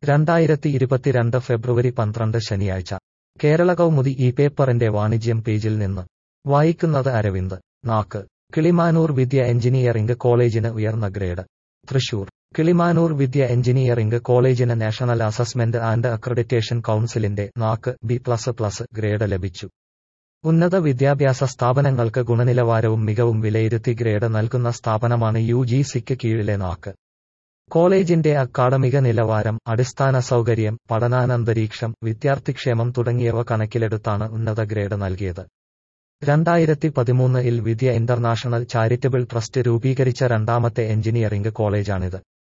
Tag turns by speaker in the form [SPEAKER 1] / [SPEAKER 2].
[SPEAKER 1] രണ്ടായിരത്തി ഇരുപത്തിരണ്ട് ഫെബ്രുവരി പന്ത്രണ്ട് ശനിയാഴ്ച കേരള കൗമുദി ഈ പേപ്പറിന്റെ വാണിജ്യം പേജിൽ നിന്ന് വായിക്കുന്നത് അരവിന്ദ് നാക്ക് കിളിമാനൂർ വിദ്യ എഞ്ചിനീയറിംഗ് കോളേജിന് ഉയർന്ന ഗ്രേഡ് തൃശൂർ കിളിമാനൂർ വിദ്യ എഞ്ചിനീയറിംഗ് കോളേജിന് നാഷണൽ അസസ്മെന്റ് ആൻഡ് അക്രഡിറ്റേഷൻ കൗൺസിലിന്റെ NAAC B plus plus grade ലഭിച്ചു ഉന്നത വിദ്യാഭ്യാസ സ്ഥാപനങ്ങൾക്ക് ഗുണനിലവാരവും മികവും വിലയിരുത്തി ഗ്രേഡ് നൽകുന്ന സ്ഥാപനമാണ് യു ജി സിക്ക് കീഴിലെ നാക്ക് കോളേജിന്റെ അക്കാഡമിക നിലവാരം അടിസ്ഥാന സൗകര്യം പഠനാനന്തരീക്ഷം വിദ്യാർത്ഥിക്ഷേമം തുടങ്ങിയവ കണക്കിലെടുത്താണ് ഉന്നത ഗ്രേഡ് നൽകിയത് രണ്ടായിരത്തി പതിമൂന്നിൽ വിദ്യ ഇന്റർനാഷണൽ ചാരിറ്റബിൾ ട്രസ്റ്റ് രൂപീകരിച്ച രണ്ടാമത്തെ എഞ്ചിനീയറിംഗ് കോളേജാണിത്